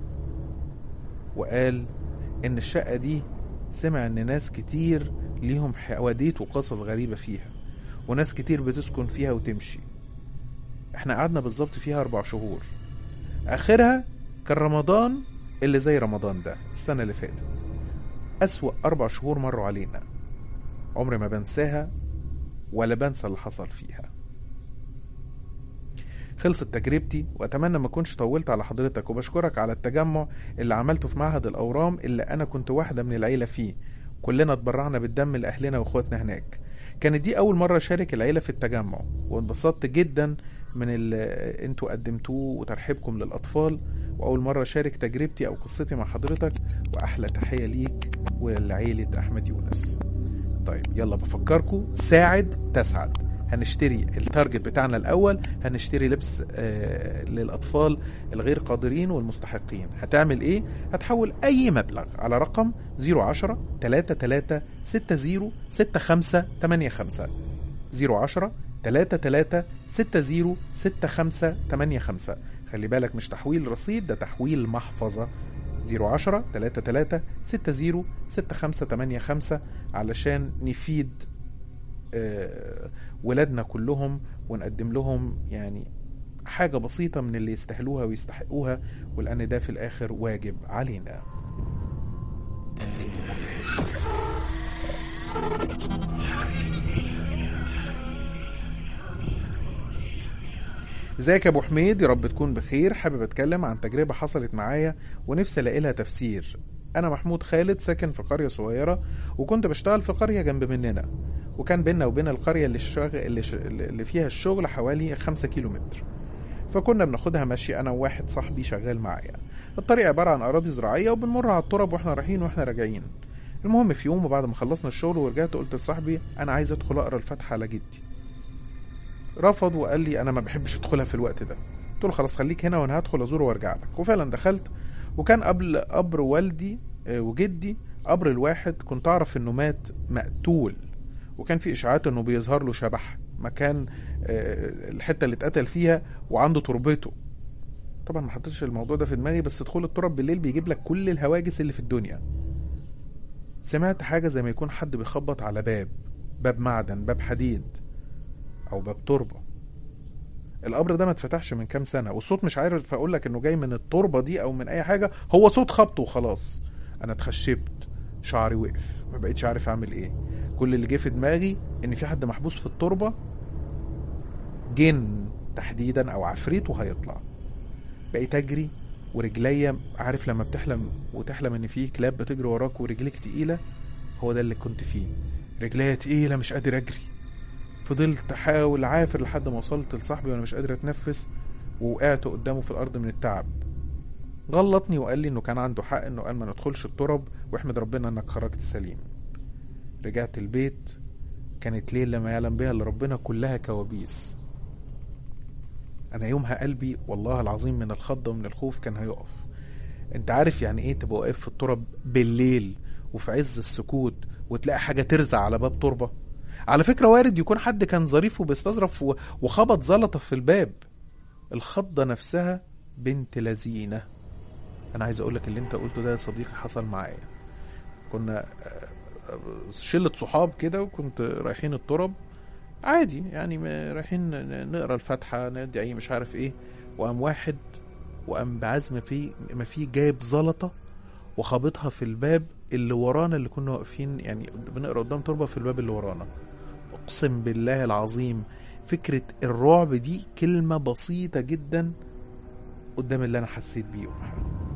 وقال ان الشقة دي سمع ان ناس كتير ليهم حواديت وقصص غريبة فيها وناس كتير بتسكن فيها وتمشي احنا قعدنا بالظبط فيها اربع شهور اخرها كان رمضان اللي زي رمضان ده السنة اللي فاتت اسوأ اربع شهور مروا علينا عمري ما بنساها ولا بنسى اللي حصل فيها خلصت تجربتي واتمنى ما اكونش طولت على حضرتك وبشكرك على التجمع اللي عملته في معهد الاورام اللي انا كنت واحده من العيله فيه كلنا اتبرعنا بالدم لاهلنا واخواتنا هناك كانت دي اول مره اشارك العيله في التجمع وانبسطت جدا من اللي انتوا قدمتوه وترحيبكم للاطفال واول مره اشارك تجربتي او قصتي مع حضرتك واحلى تحيه ليك ولعيله احمد يونس طيب يلا بفكركم ساعد تسعد هنشتري التارجت بتاعنا الاول هنشتري لبس آه للاطفال الغير قادرين والمستحقين هتعمل ايه هتحول اي مبلغ على رقم 010 33 60 65 85 010 33 60 65 85 خلي بالك مش تحويل رصيد ده تحويل محفظه 010 33 60 65 85 علشان نفيد آه، ولادنا كلهم ونقدم لهم يعني حاجة بسيطة من اللي يستاهلوها ويستحقوها ولأن ده في الآخر واجب علينا ازيك يا ابو حميد يا رب تكون بخير حابب اتكلم عن تجربه حصلت معايا ونفسي الاقي لها تفسير انا محمود خالد ساكن في قريه صغيره وكنت بشتغل في قريه جنب مننا وكان بيننا وبين القريه اللي, الشغل اللي, ش... اللي فيها الشغل حوالي خمسة كيلو متر فكنا بناخدها مشي انا وواحد صاحبي شغال معايا الطريق عباره عن اراضي زراعيه وبنمر على التراب واحنا رايحين واحنا راجعين المهم في يوم وبعد ما خلصنا الشغل ورجعت قلت لصاحبي انا عايز ادخل اقرا الفاتحه على جدي رفض وقال لي انا ما بحبش ادخلها في الوقت ده قلت له خلاص خليك هنا وانا هدخل ازوره وارجع لك وفعلا دخلت وكان قبل قبر والدي آه، وجدي قبر الواحد كنت اعرف انه مات مقتول وكان في اشاعات انه بيظهر له شبح مكان آه، الحته اللي اتقتل فيها وعنده تربته طبعا ما حطيتش الموضوع ده في دماغي بس دخول التراب بالليل بيجيب لك كل الهواجس اللي في الدنيا سمعت حاجه زي ما يكون حد بيخبط على باب باب معدن باب حديد او باب تربه القبر ده ما اتفتحش من كام سنه والصوت مش عارف اقول لك انه جاي من التربه دي او من اي حاجه هو صوت خبط وخلاص انا اتخشبت شعري وقف ما بقيتش عارف اعمل ايه كل اللي جه في دماغي ان في حد محبوس في التربه جن تحديدا او عفريت وهيطلع بقيت اجري ورجليا عارف لما بتحلم وتحلم ان في كلاب بتجري وراك ورجليك تقيله هو ده اللي كنت فيه رجليا تقيله مش قادر اجري فضلت احاول عافر لحد ما وصلت لصاحبي وانا مش قادر اتنفس ووقعت قدامه في الارض من التعب غلطني وقال لي انه كان عنده حق انه قال ما ندخلش الترب واحمد ربنا انك خرجت سليم رجعت البيت كانت ليلة ما يعلم بها الا ربنا كلها كوابيس انا يومها قلبي والله العظيم من الخضة ومن الخوف كان هيقف انت عارف يعني ايه تبقى واقف في الترب بالليل وفي عز السكوت وتلاقي حاجة ترزع على باب تربة على فكرة وارد يكون حد كان ظريف وبيستظرف و- وخبط زلطة في الباب الخضة نفسها بنت لذينة انا عايز اقولك اللي انت قلته ده يا صديقي حصل معايا كنا آه، آه، شلة صحاب كده وكنت رايحين الترب عادي يعني م- رايحين ن- نقرا الفاتحة ندعي مش عارف ايه وقام واحد وقام بعزم ما فيه ما فيه جايب زلطة وخابطها في الباب اللي ورانا اللي كنا واقفين يعني بنقرا قدام تربة في الباب اللي ورانا اقسم بالله العظيم فكرة الرعب دي كلمة بسيطة جدا قدام اللي انا حسيت بيه يومها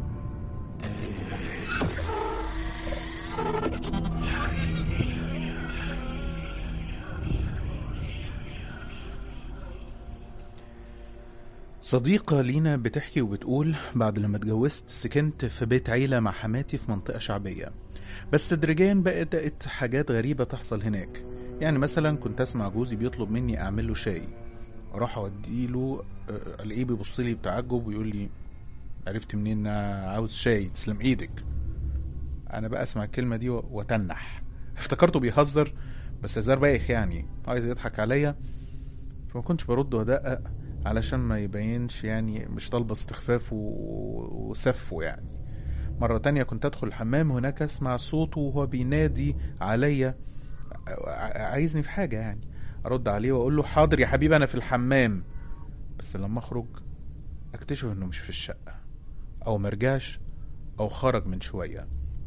صديقة لينا بتحكي وبتقول بعد لما اتجوزت سكنت في بيت عيلة مع حماتي في منطقة شعبية بس تدريجيا بدأت حاجات غريبة تحصل هناك يعني مثلا كنت اسمع جوزي بيطلب مني اعمل له شاي اروح اوديله آه، الاقيه بيبص لي بتعجب ويقول لي عرفت منين إن أنا عاوز شاي تسلم ايدك انا بقى اسمع الكلمه دي و- واتنح افتكرته بيهزر بس هزار بايخ يعني عايز يضحك عليا فما كنتش برد وادقق علشان ما يبينش يعني مش طالبه استخفاف و- وسفه يعني مرة تانية كنت أدخل الحمام هناك أسمع صوته وهو بينادي عليا ع- عايزني في حاجة يعني أرد عليه وأقول له حاضر يا حبيبي أنا في الحمام بس لما أخرج أكتشف إنه مش في الشقة أو مرجعش أو خرج من شوية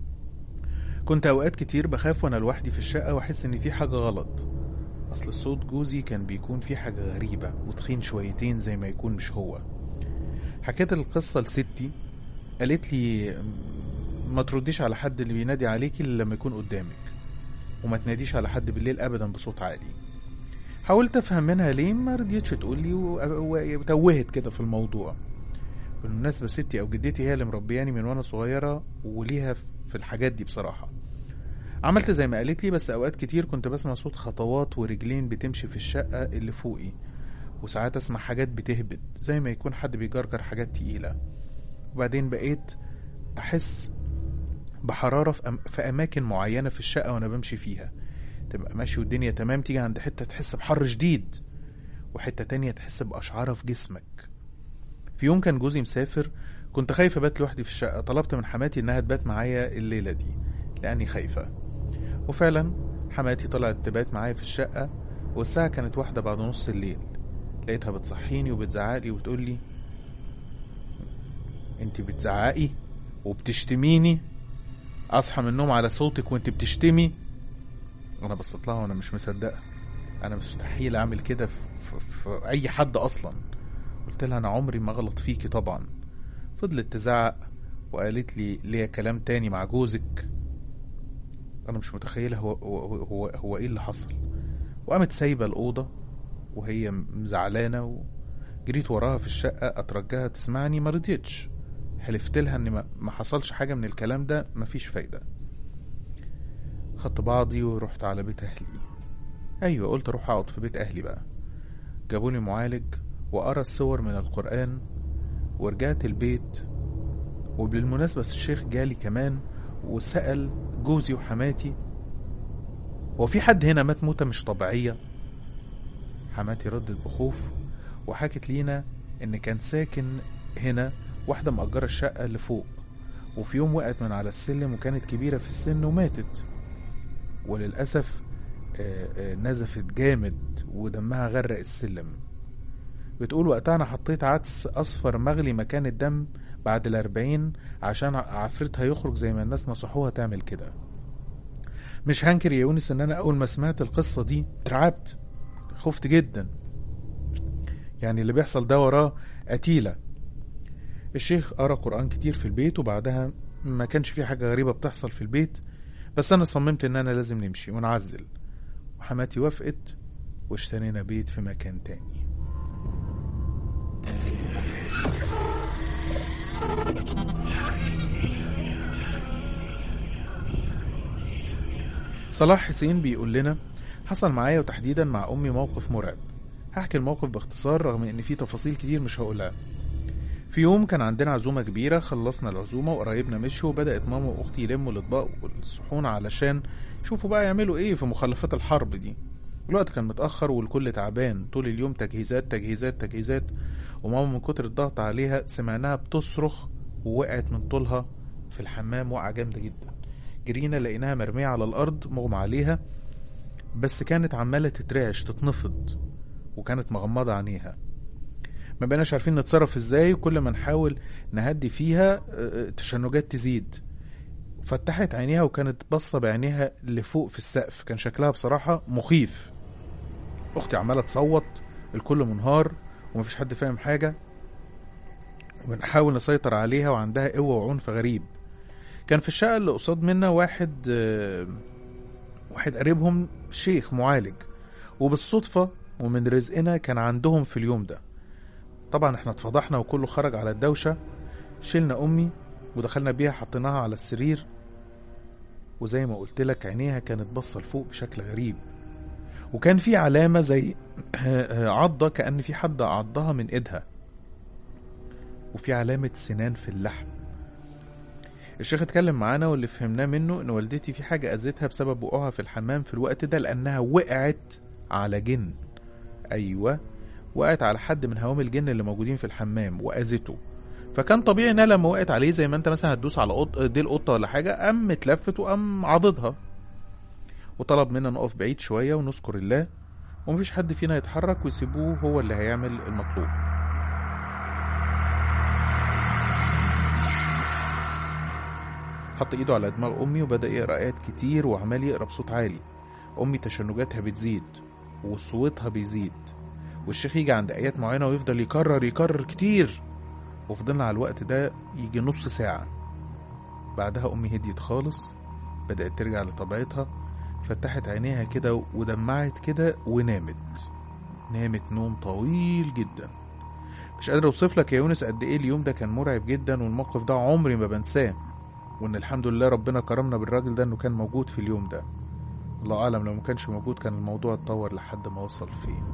كنت أوقات كتير بخاف وأنا لوحدي في الشقة وأحس إن في حاجة غلط أصل صوت جوزي كان بيكون فيه حاجة غريبة وتخين شويتين زي ما يكون مش هو حكيت القصة لستي قالت لي ما ترديش على حد اللي بينادي عليكي إلا لما يكون قدامك وما تناديش على حد بالليل أبدا بصوت عالي حاولت أفهم منها ليه ما رضيتش تقول لي وتوهت كده في الموضوع بالمناسبة ستي أو جدتي هي اللي مربياني من وأنا صغيرة وليها في الحاجات دي بصراحة عملت زي ما قالت لي بس أوقات كتير كنت بسمع صوت خطوات ورجلين بتمشي في الشقة اللي فوقي وساعات أسمع حاجات بتهبد زي ما يكون حد بيجرجر حاجات تقيلة وبعدين بقيت أحس بحرارة في, أم... في أماكن معينة في الشقة وأنا بمشي فيها تبقى ماشي والدنيا تمام تيجي عند حتة تحس بحر شديد وحتة تانية تحس بأشعارة في جسمك في يوم كان جوزي مسافر كنت خايفة بات لوحدي في الشقة طلبت من حماتي إنها تبات معايا الليلة دي لأني خايفة وفعلا حماتي طلعت تبات معايا في الشقة والساعة كانت واحدة بعد نص الليل لقيتها بتصحيني وبتزعقلي وبتقولي انت بتزعقي وبتشتميني اصحى من النوم على صوتك وانت بتشتمي انا بصيت لها وانا مش مصدقه انا مستحيل اعمل كده في, في, في اي حد اصلا قلت لها انا عمري ما غلط فيكي طبعا فضلت تزعق وقالت لي ليا كلام تاني مع جوزك انا مش متخيله هو هو هو, هو ايه اللي حصل وقامت سايبه الاوضه وهي مزعلانه وجريت وراها في الشقه اترجاها تسمعني ما رضيتش حلفت لها ان ما- ما حصلش حاجه من الكلام ده مفيش فايده خدت بعضي ورحت على بيت اهلي ايوه قلت اروح اقعد في بيت اهلي بقى جابولي معالج وقرا الصور من القران ورجعت البيت وبالمناسبة الشيخ جالي كمان وسأل جوزي وحماتي هو في حد هنا مات موتة مش طبيعية حماتي ردت بخوف وحكت لينا ان كان ساكن هنا واحدة مأجرة الشقة اللي فوق وفي يوم وقعت من على السلم وكانت كبيرة في السن وماتت وللأسف آه، آه، نزفت جامد ودمها غرق السلم بتقول وقتها انا حطيت عدس اصفر مغلي مكان الدم بعد الأربعين عشان عفريتها يخرج زي ما الناس نصحوها تعمل كده مش هنكر يا يونس ان انا اول ما سمعت القصة دي اترعبت خفت جدا يعني اللي بيحصل ده وراه قتيلة الشيخ قرا قرآن كتير في البيت وبعدها ما كانش في حاجة غريبة بتحصل في البيت بس انا صممت ان انا لازم نمشي ونعزل وحماتي وافقت واشترينا بيت في مكان تاني صلاح حسين بيقول لنا حصل معايا وتحديدا مع امي موقف مرعب هحكي الموقف باختصار رغم ان في تفاصيل كتير مش هقولها في يوم كان عندنا عزومة كبيرة خلصنا العزومة وقرايبنا مشوا وبدأت ماما وأختي يلموا الأطباق والصحون علشان يشوفوا بقى يعملوا إيه في مخلفات الحرب دي الوقت كان متأخر والكل تعبان طول اليوم تجهيزات تجهيزات تجهيزات وماما من كتر الضغط عليها سمعناها بتصرخ ووقعت من طولها في الحمام وقعة جامدة جدا جرينا لقيناها مرمية على الأرض مغمى عليها بس كانت عمالة تترعش تتنفض وكانت مغمضة عينيها ما بقناش عارفين نتصرف ازاي وكل ما نحاول نهدي فيها آه، تشنجات تزيد فتحت عينيها وكانت باصة بعينيها لفوق في السقف كان شكلها بصراحة مخيف أختي عمالة تصوت الكل منهار ومفيش حد فاهم حاجة وبنحاول نسيطر عليها وعندها قوة وعنف غريب كان في الشقة اللي قصاد منا واحد آه، واحد قريبهم شيخ معالج وبالصدفة ومن رزقنا كان عندهم في اليوم ده طبعا احنا اتفضحنا وكله خرج على الدوشة شلنا أمي ودخلنا بيها حطيناها على السرير وزي ما قلت لك عينيها كانت باصة لفوق بشكل غريب وكان في علامة زي عضة كأن في حد عضها من ايدها وفي علامة سنان في اللحم الشيخ اتكلم معانا واللي فهمناه منه ان والدتي في حاجة اذتها بسبب وقوعها في الحمام في الوقت ده لانها وقعت على جن ايوه وقعت على حد من هوام الجن اللي موجودين في الحمام واذته فكان طبيعي انها لما وقعت عليه زي ما انت مثلا هتدوس على قط... دي القطه ولا حاجه قام اتلفت وقام عضدها وطلب منا نقف بعيد شويه ونذكر الله ومفيش حد فينا يتحرك ويسيبوه هو اللي هيعمل المطلوب حط ايده على دماغ امي وبدا يقرا ايات كتير وعمال يقرا بصوت عالي امي تشنجاتها بتزيد وصوتها بيزيد والشيخ يجي عند ايات معينه ويفضل يكرر يكرر كتير وفضلنا على الوقت ده يجي نص ساعه بعدها امي هديت خالص بدات ترجع لطبيعتها فتحت عينيها كده ودمعت كده ونامت نامت نوم طويل جدا مش قادر اوصف لك يا يونس قد ايه اليوم ده كان مرعب جدا والموقف ده عمري ما بنساه وان الحمد لله ربنا كرمنا بالراجل ده انه كان موجود في اليوم ده الله اعلم لو ما كانش موجود كان الموضوع اتطور لحد ما وصل فين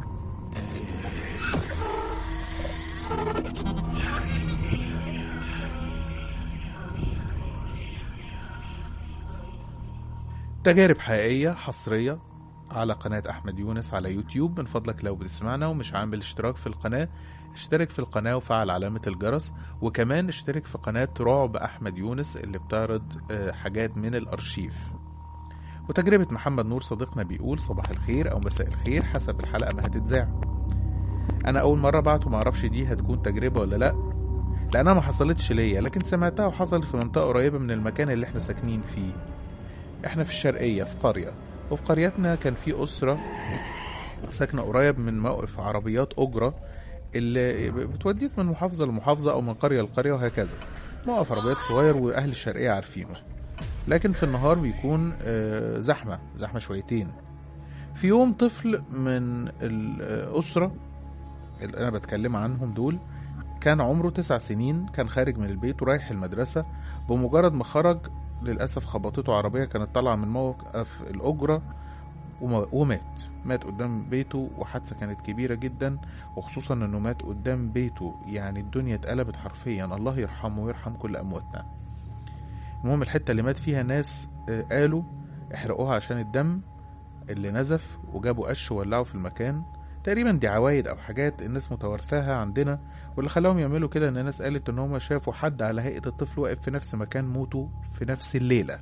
تجارب حقيقية حصرية على قناة أحمد يونس على يوتيوب من فضلك لو بتسمعنا ومش عامل اشتراك في القناة اشترك في القناة وفعل علامة الجرس وكمان اشترك في قناة رعب أحمد يونس اللي بتعرض آه، حاجات من الأرشيف وتجربة محمد نور صديقنا بيقول صباح الخير أو مساء الخير حسب الحلقة ما هتتذاع أنا أول مرة بعت ومعرفش دي هتكون تجربة ولا لأ لأنها ما حصلتش ليا لكن سمعتها وحصلت في منطقة قريبة من المكان اللي احنا ساكنين فيه احنا في الشرقية في قرية وفي قريتنا كان في أسرة ساكنة قريب من موقف عربيات أجرة اللي بتوديك من محافظة لمحافظة أو من قرية لقرية وهكذا موقف عربيات صغير وأهل الشرقية عارفينه لكن في النهار بيكون آه، زحمة زحمة شويتين في يوم طفل من الأسرة اللي أنا بتكلم عنهم دول كان عمره تسع سنين كان خارج من البيت ورايح المدرسة بمجرد ما خرج للأسف خبطته عربية كانت طالعة من موقف الأجرة وما- ومات مات قدام بيته وحادثة كانت كبيرة جدا وخصوصا انه مات قدام بيته يعني الدنيا اتقلبت حرفيا الله يرحمه ويرحم كل امواتنا المهم الحتة اللي مات فيها ناس آه، قالوا احرقوها عشان الدم اللي نزف وجابوا قش وولعوا في المكان تقريبا دي عوايد او حاجات الناس متوارثاها عندنا واللي خلاهم يعملوا كده ان الناس قالت ان هم شافوا حد على هيئة الطفل واقف في نفس مكان موته في نفس الليلة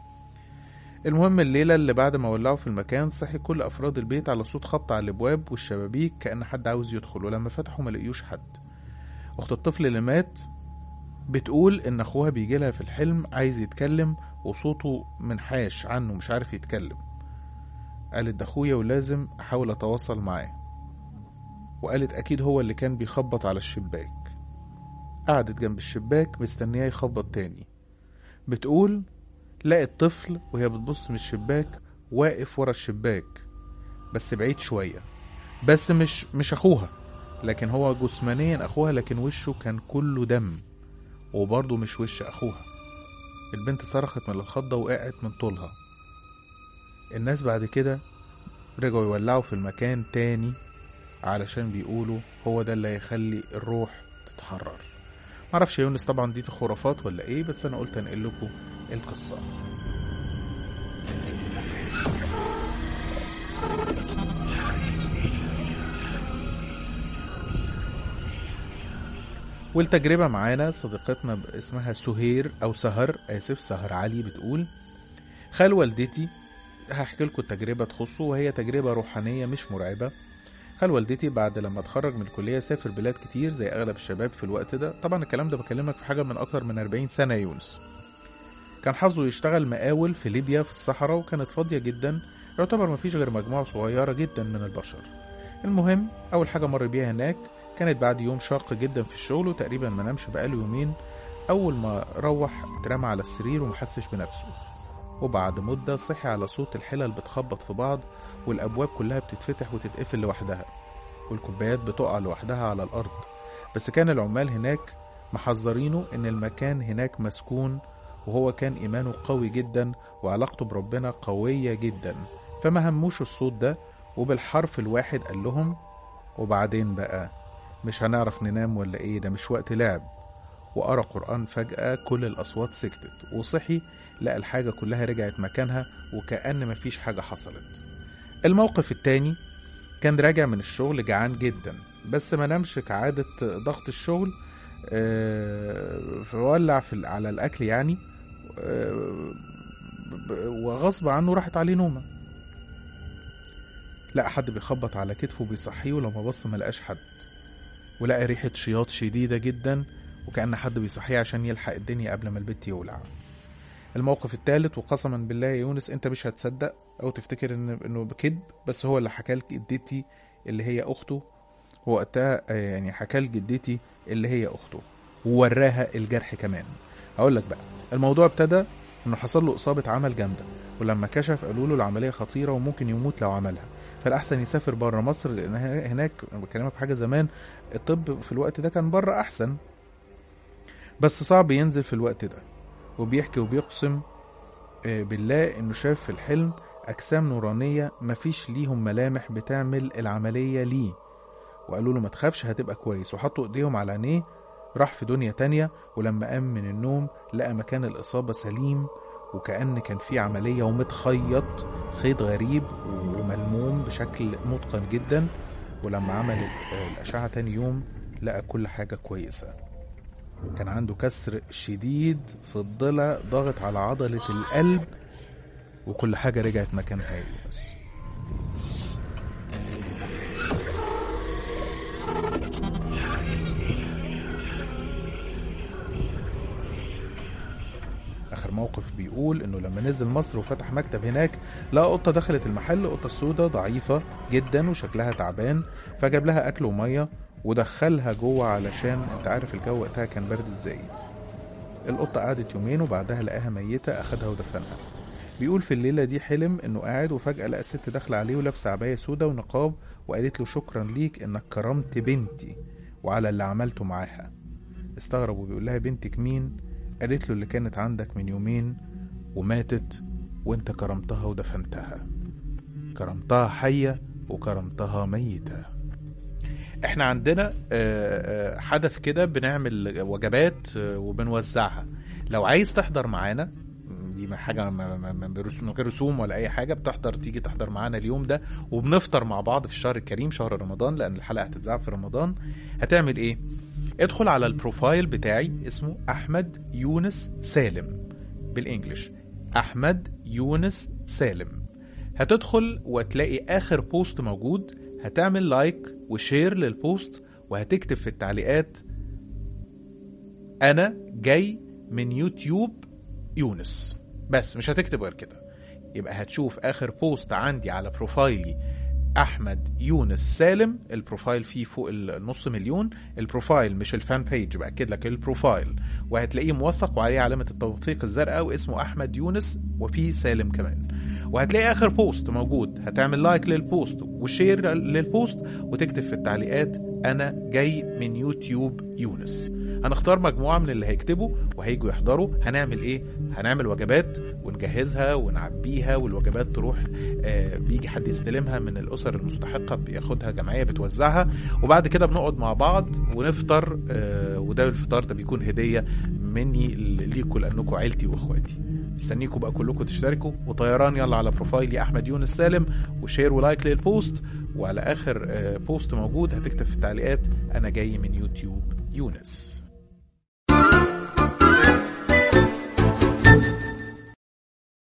المهم الليلة اللي بعد ما ولعوا في المكان صحي كل أفراد البيت على صوت خبط على الأبواب والشبابيك كأن حد عاوز يدخل ولما فتحوا ما لقيوش حد أخت الطفل اللي مات بتقول إن أخوها بيجي لها في الحلم عايز يتكلم وصوته منحاش عنه مش عارف يتكلم قالت ده أخويا ولازم أحاول أتواصل معاه وقالت أكيد هو اللي كان بيخبط على الشباك قعدت جنب الشباك مستنياه يخبط تاني بتقول لقت طفل وهي بتبص من الشباك واقف ورا الشباك بس بعيد شوية بس مش مش أخوها لكن هو جسمانيا أخوها لكن وشه كان كله دم وبرضه مش وش أخوها البنت صرخت من الخضة وقعت من طولها الناس بعد كده رجعوا يولعوا في المكان تاني علشان بيقولوا هو ده اللي هيخلي الروح تتحرر معرفش يا يونس طبعا دي خرافات ولا ايه بس انا قلت انقل لكم القصه والتجربة معانا صديقتنا اسمها سهير أو سهر آسف سهر علي بتقول خال والدتي هحكي لكم التجربة تخصه وهي تجربة روحانية مش مرعبة خال والدتي بعد لما اتخرج من الكلية سافر بلاد كتير زي أغلب الشباب في الوقت ده طبعا الكلام ده بكلمك في حاجة من أكتر من 40 سنة يا يونس كان حظه يشتغل مقاول في ليبيا في الصحراء وكانت فاضية جدا يعتبر مفيش غير مجموعة صغيرة جدا من البشر المهم أول حاجة مر بيها هناك كانت بعد يوم شاق جدا في الشغل وتقريبا ما نامش بقاله يومين أول ما روح اترمى على السرير ومحسش بنفسه وبعد مدة صحي على صوت الحلل بتخبط في بعض والأبواب كلها بتتفتح وتتقفل لوحدها والكوبايات بتقع لوحدها على الأرض بس كان العمال هناك محذرينه إن المكان هناك مسكون وهو كان إيمانه قوي جدا وعلاقته بربنا قوية جدا فما هموش الصوت ده وبالحرف الواحد قال لهم وبعدين بقى مش هنعرف ننام ولا ايه ده مش وقت لعب وقرا قرآن فجأة كل الأصوات سكتت وصحي لقى الحاجة كلها رجعت مكانها وكأن مفيش حاجة حصلت الموقف التاني كان راجع من الشغل جعان جدا بس ما نامش كعادة ضغط الشغل آه، فولع في على الأكل يعني آه، وغصب عنه راحت عليه نومة لقى حد بيخبط على كتفه بيصحيه ولما بص ما لقاش حد ولقى ريحة شياط شديدة جدا وكأن حد بيصحيه عشان يلحق الدنيا قبل ما البيت يولع الموقف الثالث وقسما بالله يا يونس انت مش هتصدق او تفتكر ان انه بكذب بس هو اللي حكى لجدتي اللي هي اخته وقتها آه، يعني حكى لجدتي اللي هي اخته ووراها الجرح كمان هقول لك بقى الموضوع ابتدى انه حصل له اصابه عمل جامده ولما كشف قالوا له العمليه خطيره وممكن يموت لو عملها فالاحسن يسافر بره مصر لان هناك أنا بكلمك في حاجه زمان الطب في الوقت ده كان بره احسن بس صعب ينزل في الوقت ده وبيحكي وبيقسم آه، بالله انه شاف في الحلم اجسام نورانيه مفيش ليهم ملامح بتعمل العمليه ليه وقالوا له ما تخافش هتبقى كويس وحطوا ايديهم على عينيه راح في دنيا تانية ولما قام من النوم لقى مكان الإصابة سليم وكأن كان في عملية ومتخيط خيط غريب وملموم بشكل متقن جدا ولما عمل ال- الأشعة تاني يوم لقى كل حاجة كويسة كان عنده كسر شديد في الضلع ضاغط على عضلة القلب وكل حاجة رجعت مكانها يا يونس اخر موقف بيقول انه لما نزل مصر وفتح مكتب هناك لقى قطه دخلت المحل قطه سودة ضعيفه جدا وشكلها تعبان فجاب لها اكل وميه ودخلها جوه علشان انت عارف الجو وقتها كان برد ازاي القطه قعدت يومين وبعدها لقاها ميته اخدها ودفنها بيقول في الليله دي حلم انه قاعد وفجاه لقى الست داخله عليه ولابسه عبايه سودة ونقاب وقالت له شكرا ليك انك كرمت بنتي وعلى اللي عملته معاها استغرب وبيقول لها بنتك مين قالت له اللي كانت عندك من يومين وماتت وانت كرمتها ودفنتها كرمتها حية وكرمتها ميتة احنا عندنا آه، آه، حدث كده بنعمل وجبات آه، وبنوزعها لو عايز تحضر معانا دي ما حاجه ما- ما- ما- برس- من غير رسوم ولا اي حاجه بتحضر تيجي تحضر معانا اليوم ده وبنفطر مع بعض في الشهر الكريم شهر رمضان لان الحلقه هتتذاع في رمضان هتعمل ايه ادخل على البروفايل بتاعي اسمه احمد يونس سالم بالانجلش احمد يونس سالم هتدخل وتلاقي اخر بوست موجود هتعمل لايك وشير للبوست وهتكتب في التعليقات انا جاي من يوتيوب يونس بس مش هتكتب غير كده يبقى هتشوف اخر بوست عندي على بروفايلي احمد يونس سالم البروفايل فيه فوق النص مليون البروفايل مش الفان بيج باكد لك البروفايل وهتلاقيه موثق وعليه علامه التوثيق الزرقاء واسمه احمد يونس وفيه سالم كمان وهتلاقي اخر بوست موجود هتعمل لايك للبوست وشير للبوست وتكتب في التعليقات انا جاي من يوتيوب يونس هنختار مجموعه من اللي هيكتبوا وهيجوا يحضروا هنعمل ايه هنعمل وجبات ونجهزها ونعبيها والوجبات تروح آه بيجي حد يستلمها من الاسر المستحقه بياخدها جمعيه بتوزعها وبعد كده بنقعد مع بعض ونفطر آه وده الفطار ده بيكون هديه مني ليكم لانكم عيلتي واخواتي مستنيكم بقى كلكم تشتركوا وطيران يلا على بروفايلي احمد يونس سالم وشير ولايك للبوست وعلى اخر آه، بوست موجود هتكتب في التعليقات انا جاي من يوتيوب يونس